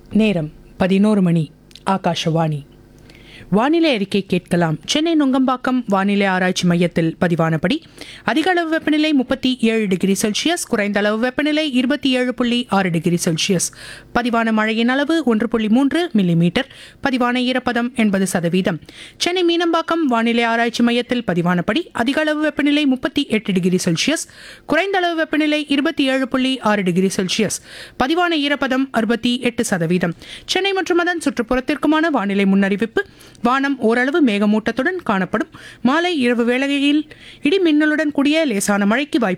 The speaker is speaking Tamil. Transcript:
நேரம் பதினோரு மணி ஆகாஷவாணி வானிலை அறிக்கை கேட்கலாம் சென்னை நுங்கம்பாக்கம் வானிலை ஆராய்ச்சி மையத்தில் பதிவானபடி அதிக அளவு வெப்பநிலை முப்பத்தி ஏழு டிகிரி செல்சியஸ் குறைந்த அளவு வெப்பநிலை இருபத்தி ஏழு புள்ளி ஆறு டிகிரி செல்சியஸ் பதிவான மழையின் அளவு ஒன்று புள்ளி மூன்று மில்லிமீட்டர் பதிவான ஈரப்பதம் எண்பது சதவீதம் சென்னை மீனம்பாக்கம் வானிலை ஆராய்ச்சி மையத்தில் பதிவானபடி அதிக அளவு வெப்பநிலை முப்பத்தி எட்டு டிகிரி செல்சியஸ் குறைந்த அளவு வெப்பநிலை இருபத்தி ஏழு புள்ளி ஆறு டிகிரி செல்சியஸ் பதிவான ஈரப்பதம் அறுபத்தி எட்டு சதவீதம் சென்னை மற்றும் அதன் சுற்றுப்புறத்திற்குமான வானிலை முன்னறிவிப்பு வானம் ஓரளவு மேகமூட்டத்துடன் காணப்படும் மாலை இரவு வேளையில் இடி மின்னலுடன் கூடிய லேசான மழைக்கு வாய்ப்பு